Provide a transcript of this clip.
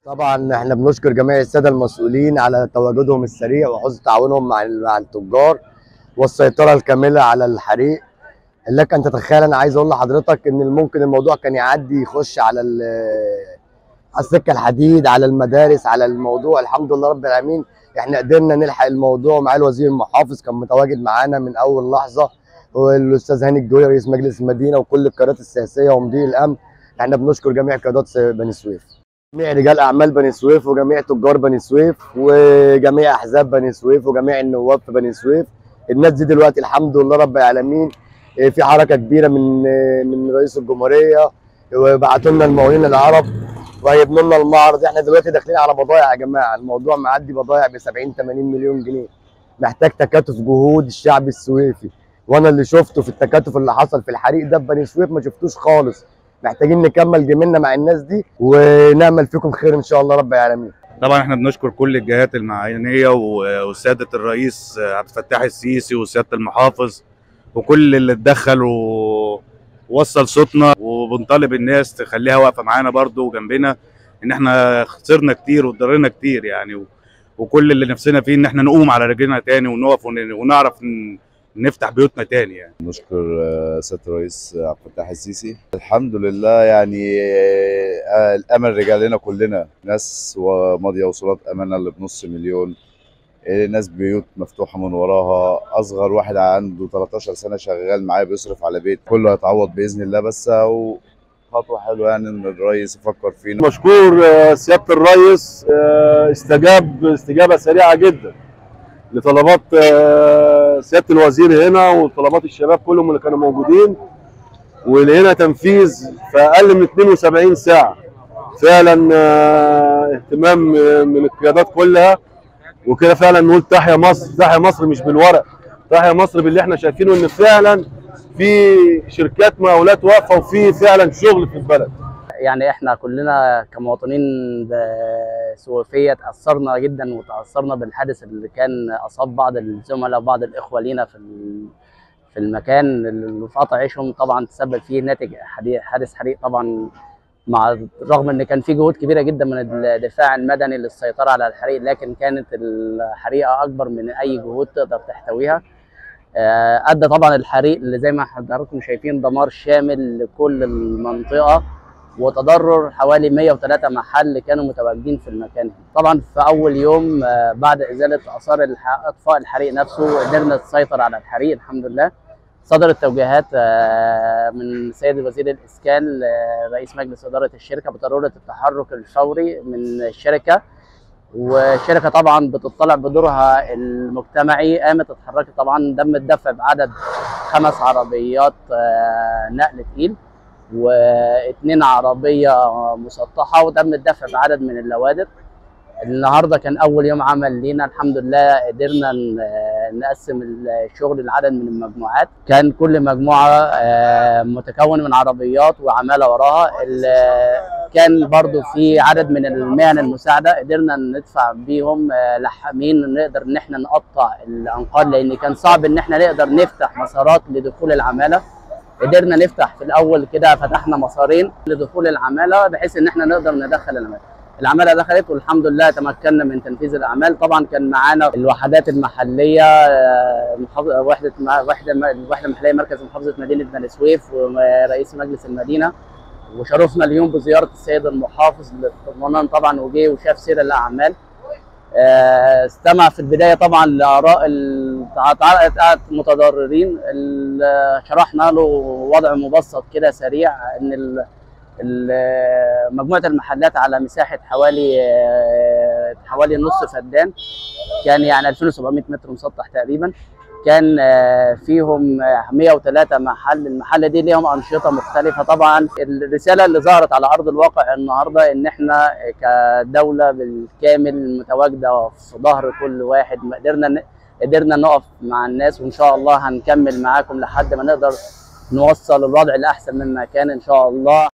طبعا احنا بنشكر جميع الساده المسؤولين على تواجدهم السريع وحسن تعاونهم مع مع التجار والسيطره الكامله على الحريق لك ان تتخيل انا عايز اقول لحضرتك ان ممكن الموضوع كان يعدي يخش على ال- على السكه الحديد على المدارس على الموضوع الحمد لله رب العالمين احنا قدرنا نلحق الموضوع مع الوزير المحافظ كان متواجد معانا من اول لحظه والاستاذ هاني الجوي رئيس مجلس المدينه وكل القيادات السياسيه ومدير الامن احنا بنشكر جميع قيادات بني سويف جميع رجال اعمال بني سويف وجميع تجار بني سويف وجميع احزاب بني سويف وجميع النواب في بني سويف الناس دي دلوقتي الحمد لله رب العالمين إيه، في حركه كبيره من إيه، من رئيس الجمهوريه وبعتوا لنا المقاولين العرب وهيبنوا لنا المعرض احنا دلوقتي داخلين على بضايع يا جماعه الموضوع معدي بضايع ب 70 80 مليون جنيه محتاج تكاتف جهود الشعب السويفي وانا اللي شفته في التكاتف اللي حصل في الحريق ده في بني سويف ما شفتوش خالص محتاجين نكمل جميلنا مع الناس دي ونعمل فيكم خير ان شاء الله رب العالمين طبعا احنا بنشكر كل الجهات المعينيه و- وسياده الرئيس عبد الفتاح السيسي وسياده المحافظ وكل اللي اتدخل ووصل صوتنا وبنطالب الناس تخليها واقفه معانا برضو وجنبنا ان احنا خسرنا كتير واتضررنا كتير يعني و- وكل اللي نفسنا فيه ان احنا نقوم على رجلنا تاني ونقف ون- ونعرف ن- نفتح بيوتنا تاني يعني نشكر آه، سياده الرئيس عبد الفتاح السيسي الحمد لله يعني آه، الامل رجع لنا كلنا ناس وماضيه وصولات امانه اللي بنص مليون آه، ناس بيوت مفتوحه من وراها اصغر واحد عنده 13 سنه شغال معايا بيصرف على بيت كله هيتعوض باذن الله بس أهو خطوه حلوه يعني ان الرئيس يفكر فينا مشكور آه، سياده الرئيس آه، استجاب استجابه سريعه جدا لطلبات آه، سياده الوزير هنا وطلبات الشباب كلهم اللي كانوا موجودين ولقينا تنفيذ في اقل من 72 ساعه فعلا آه، اهتمام آه، من القيادات كلها وكده فعلا نقول تحيا مصر تحيا مصر مش بالورق تحيا مصر باللي احنا شايفينه ان فعلا في شركات مقاولات واقفه وفي فعلا شغل في البلد يعني احنا كلنا كمواطنين سويفية تأثرنا جدا وتأثرنا بالحادث اللي كان أصاب بعض الزملاء وبعض الإخوة لينا في ال- في المكان اللي في قطع عيشهم طبعا تسبب فيه ناتج حدي- حادث حريق طبعا مع رغم ان كان في جهود كبيره جدا من الدفاع المدني للسيطره على الحريق لكن كانت الحريقه اكبر من اي جهود تقدر تحتويها آه، ادى طبعا الحريق اللي زي ما حضراتكم شايفين دمار شامل لكل المنطقه وتضرر حوالي 103 محل كانوا متواجدين في المكان طبعا في اول يوم آه، بعد ازاله اثار الح- اطفاء الحريق نفسه قدرنا نسيطر على الحريق الحمد لله صدرت توجيهات آه، من سيد وزير الاسكان آه، رئيس مجلس اداره الشركه بضروره التحرك الفوري من الشركه والشركه طبعا بتطلع بدورها المجتمعي قامت اتحركت طبعا تم الدفع بعدد خمس عربيات آه، نقل تقيل واثنين عربيه مسطحه وتم الدفع بعدد من اللوادر النهارده كان اول يوم عمل لينا الحمد لله قدرنا ن- نقسم الشغل لعدد من المجموعات كان كل مجموعه آه، متكون من عربيات وعماله وراها ال- كان برضو في عدد من المهن المساعده قدرنا ندفع بيهم آه، لحامين نقدر ان احنا نقطع الانقاض لان كان صعب ان احنا نقدر نفتح مسارات لدخول العماله قدرنا نفتح في الاول كده فتحنا مسارين لدخول العماله بحيث ان احنا نقدر ندخل العماله العماله دخلت والحمد لله تمكنا من تنفيذ الاعمال طبعا كان معانا الوحدات المحليه آه، محافظ- وحده وحده الوحده المحليه مركز محافظه مدينه بني سويف ورئيس مجلس المدينه وشرفنا اليوم بزياره السيد المحافظ للطمانان طبعا وجه وشاف سير الاعمال آه، استمع في البدايه طبعا لاراء المتضررين ال- شرحنا له وضع مبسط كده سريع ان ال- ال- مجموعه المحلات على مساحه حوالي آه، حوالي نص فدان كان يعني 2700 متر مسطح تقريبا كان آه، فيهم آه، 103 محل المحل دي ليهم انشطه مختلفه طبعا الرساله اللي ظهرت على ارض الواقع النهارده ان احنا كدوله بالكامل متواجده في ظهر كل واحد قدرنا ن- قدرنا نقف مع الناس وان شاء الله هنكمل معاكم لحد ما نقدر نوصل الوضع لاحسن مما كان ان شاء الله